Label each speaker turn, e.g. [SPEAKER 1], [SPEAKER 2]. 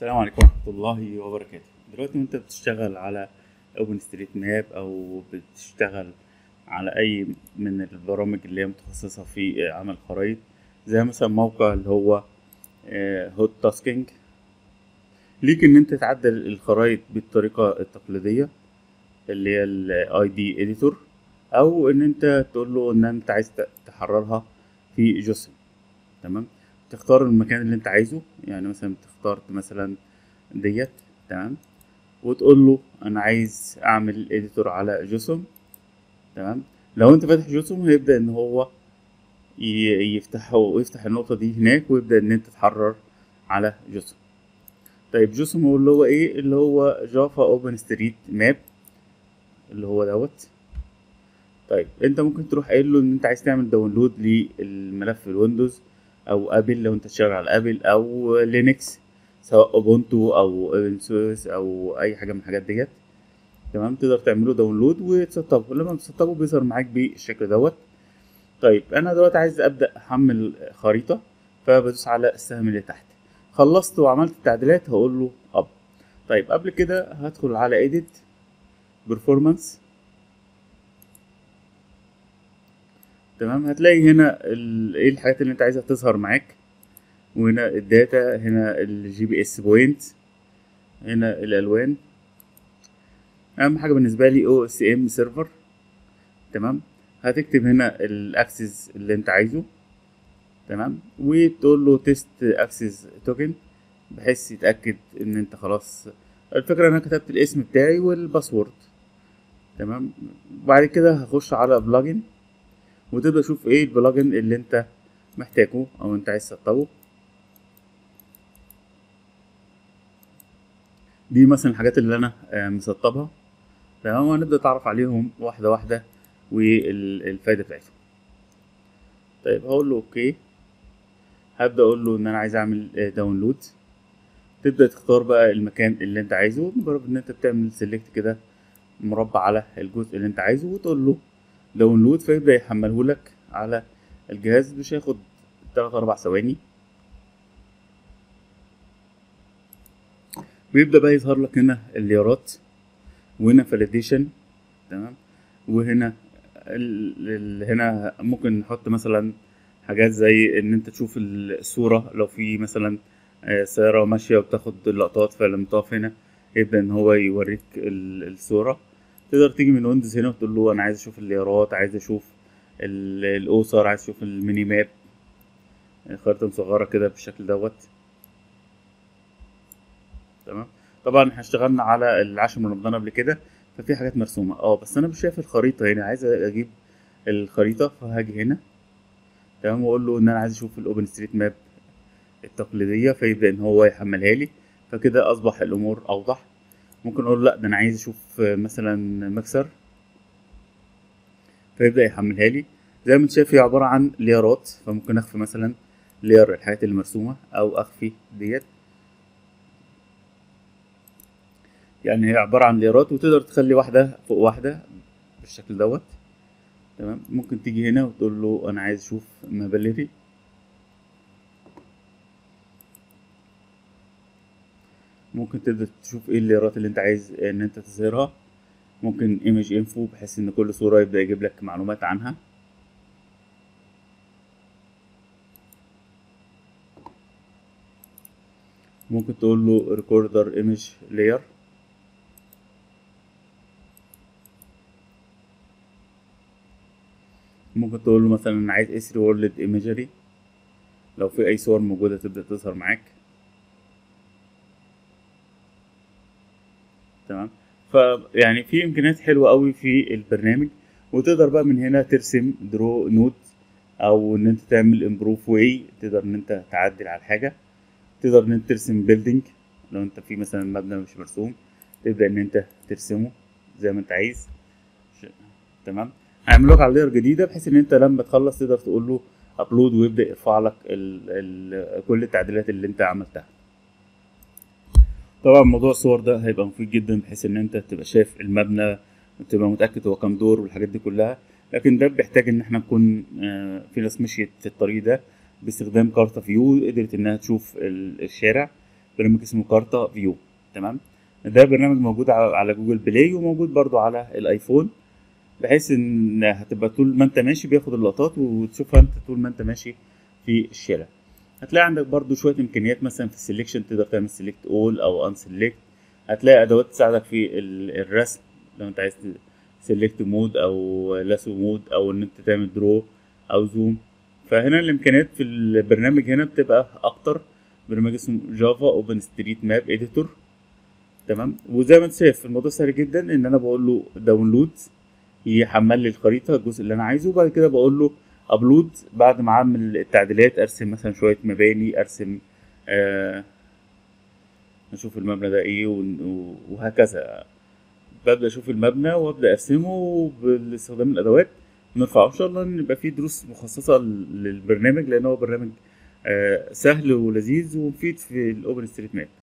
[SPEAKER 1] السلام عليكم ورحمة الله وبركاته دلوقتي وانت بتشتغل على اوبن ستريت ماب او بتشتغل على اي من البرامج اللي هي متخصصة في عمل خرائط زي مثلا موقع اللي هو هوت تاسكينج ليك ان انت تعدل الخرائط بالطريقة التقليدية اللي هي الاي دي اديتور او ان انت تقول له ان انت عايز تحررها في جسم تمام تختار المكان اللي انت عايزه يعني مثلا اخترت مثلا ديت تمام وتقول له انا عايز اعمل اديتور على جسم تمام لو انت فاتح جسم هيبدا ان هو يفتحه ويفتح النقطة دي هناك ويبدأ ان انت تحرر على جسم طيب جسم هو اللي هو ايه اللي هو جافا اوبن ستريت ماب اللي هو دوت طيب انت ممكن تروح قايل له ان انت عايز تعمل داونلود للملف الويندوز او ابل لو انت شغال على ابل او لينكس سواء اوبونتو او اوبن سورس او اي حاجه من الحاجات ديت تمام تقدر تعمله داونلود وتسطبه لما تسطبه بيظهر معاك بالشكل دوت طيب انا دلوقتي عايز ابدا احمل خريطه فبدوس على السهم اللي تحت خلصت وعملت التعديلات هقول له اب طيب قبل كده هدخل على ايديت performance تمام هتلاقي هنا ايه الحاجات اللي انت عايزها تظهر معاك وهنا الداتا هنا الجي بي اس بوينت هنا الالوان اهم حاجه بالنسبه لي او اس ام سيرفر تمام هتكتب هنا الاكسس اللي انت عايزه تمام وتقول له تيست اكسس توكن بحيث يتاكد ان انت خلاص الفكره انا كتبت الاسم بتاعي والباسورد تمام بعد كده هخش على بلجن وتبدا تشوف ايه البلجن اللي انت محتاجه او انت عايز تسطبه دي مثلا الحاجات اللي انا مسطبها تمام وهنبدا نتعرف عليهم واحده واحده والفايده بتاعتهم طيب هقول له اوكي هبدا اقول له ان انا عايز اعمل داونلود تبدا تختار بقى المكان اللي انت عايزه مجرد ان انت بتعمل سيلكت كده مربع على الجزء اللي انت عايزه وتقول له داونلود فيبدا يحمله لك على الجهاز مش هياخد تلات اربع ثواني بيبدا بقى يظهر لك هنا الليارات وهنا فاليديشن تمام وهنا ال هنا ممكن نحط مثلا حاجات زي ان انت تشوف الصوره لو في مثلا سياره ماشيه وبتاخد لقطات فلما تقف هنا يبدا ان هو يوريك الصوره تقدر تيجي من ويندوز هنا وتقول له انا عايز اشوف الليارات عايز اشوف الاسر عايز اشوف الميني ماب خريطه مصغره كده بالشكل دوت تمام طبعا احنا اشتغلنا على العاشر من رمضان قبل كده ففي حاجات مرسومه اه بس انا مش شايف الخريطه هنا عايز اجيب الخريطه فهاجي هنا تمام واقول له ان انا عايز اشوف الاوبن ستريت ماب التقليديه فيبدا ان هو يحملها لي فكده اصبح الامور اوضح ممكن اقول لا ده انا عايز اشوف مثلا مكسر فيبدا يحملها لي زي ما انت شايف هي عباره عن ليارات فممكن اخفي مثلا لير الحاجات المرسومه او اخفي ديت يعني هي عباره عن ليرات وتقدر تخلي واحده فوق واحده بالشكل دوت تمام ممكن تيجي هنا وتقول له انا عايز اشوف ماباليري ممكن تبدا تشوف ايه الليرات اللي انت عايز ان انت تظهرها ممكن ايمج انفو بحيث ان كل صوره يبدا يجيب لك معلومات عنها ممكن تقول له ريكوردر ايمج لاير ممكن تقول له مثلا انا عايز اسري وورلد ايمجري لو في اي صور موجوده تبدا تظهر معاك تمام فيعني في امكانيات حلوه قوي في البرنامج وتقدر بقى من هنا ترسم درو نود او ان انت تعمل امبروف واي تقدر ان انت تعدل على الحاجه تقدر ان انت ترسم بيلدينج لو انت في مثلا مبنى مش مرسوم تبدا ان انت ترسمه زي ما انت عايز تمام هيعمل لك على لير جديده بحيث ان انت لما تخلص تقدر تقول له ابلود ويبدا يرفع لك ال ال كل التعديلات اللي انت عملتها طبعا موضوع الصور ده هيبقى مفيد جدا بحيث ان انت تبقى شايف المبنى وتبقى متاكد هو كام دور والحاجات دي كلها لكن ده بيحتاج ان احنا نكون في ناس مشيت في الطريق ده باستخدام كارتا فيو قدرت انها تشوف الشارع برنامج اسمه كارتا فيو تمام ده برنامج موجود على على جوجل بلاي وموجود برضو على الايفون بحيث ان هتبقى طول ما انت ماشي بياخد اللقطات وتشوفها انت طول ما انت ماشي في الشارع هتلاقي عندك برضو شويه امكانيات مثلا في السليكشن تقدر تعمل سيلكت اول او ان سيلكت هتلاقي ادوات تساعدك في ال- الرسم لو انت عايز سيلكت مود او لاسو مود او ان انت تعمل درو او زوم فهنا الامكانيات في البرنامج هنا بتبقى اكتر برنامج اسمه جافا اوبن ستريت ماب اديتور تمام وزي ما انت شايف الموضوع سهل جدا ان انا بقول له داونلود يحمل لي الخريطه الجزء اللي انا عايزه وبعد كده بقول له ابلود بعد ما اعمل التعديلات ارسم مثلا شويه مباني ارسم آه نشوف المبنى ده ايه ون- وهكذا ببدا اشوف المبنى وابدا ارسمه باستخدام الادوات نرفعه ان شاء الله ان يبقى فيه دروس مخصصه للبرنامج لان هو برنامج آه، سهل ولذيذ ومفيد في الاوبن ستريت ماب